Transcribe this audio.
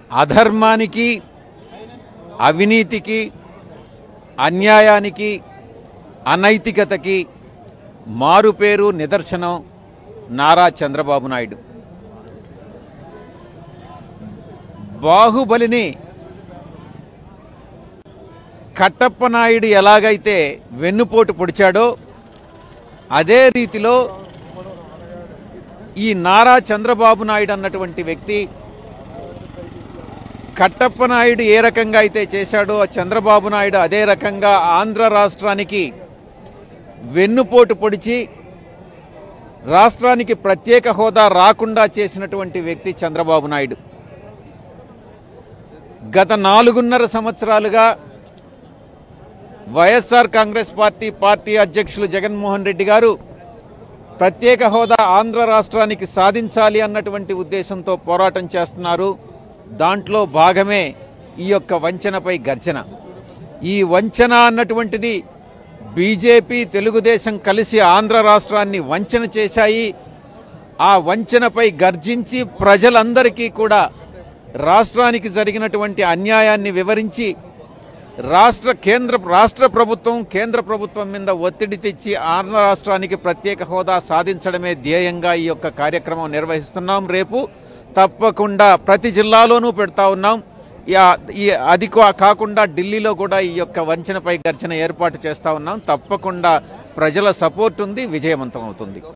అధర్మానికి అవినీతికి అన్యాయానికి అనైతికతకి మారుపేరు నిదర్శనం నారా చంద్రబాబు నాయుడు బాహుబలిని కట్టప్ప నాయుడు ఎలాగైతే వెన్నుపోటు పొడిచాడో అదే రీతిలో ఈ నారా చంద్రబాబు నాయుడు అన్నటువంటి వ్యక్తి కట్టప్ప నాయుడు ఏ రకంగా అయితే చేశాడో చంద్రబాబు నాయుడు అదే రకంగా ఆంధ్ర రాష్ట్రానికి వెన్నుపోటు పొడిచి రాష్ట్రానికి ప్రత్యేక హోదా రాకుండా చేసినటువంటి వ్యక్తి చంద్రబాబు నాయుడు గత నాలుగున్నర సంవత్సరాలుగా వైఎస్ఆర్ కాంగ్రెస్ పార్టీ పార్టీ అధ్యక్షులు జగన్మోహన్ రెడ్డి గారు ప్రత్యేక హోదా ఆంధ్ర రాష్ట్రానికి సాధించాలి అన్నటువంటి ఉద్దేశంతో పోరాటం చేస్తున్నారు దాంట్లో భాగమే ఈ యొక్క వంచనపై గర్జన ఈ వంచన అన్నటువంటిది బీజేపీ తెలుగుదేశం కలిసి ఆంధ్ర రాష్ట్రాన్ని వంచన చేశాయి ఆ వంచనపై గర్జించి ప్రజలందరికీ కూడా రాష్ట్రానికి జరిగినటువంటి అన్యాయాన్ని వివరించి రాష్ట్ర కేంద్ర రాష్ట్ర ప్రభుత్వం కేంద్ర ప్రభుత్వం మీద ఒత్తిడి తెచ్చి ఆంధ్ర రాష్ట్రానికి ప్రత్యేక హోదా సాధించడమే ధ్యేయంగా ఈ యొక్క కార్యక్రమం నిర్వహిస్తున్నాం రేపు తప్పకుండా ప్రతి జిల్లాలోనూ పెడతా ఉన్నాం యా- ఈ అది కా- కాకుండా ఢిల్లీలో కూడా ఈ యొక్క వంచనపై గర్జన ఏర్పాటు చేస్తా ఉన్నాం తప్పకుండా ప్రజల సపోర్ట్ ఉంది విజయవంతం అవుతుంది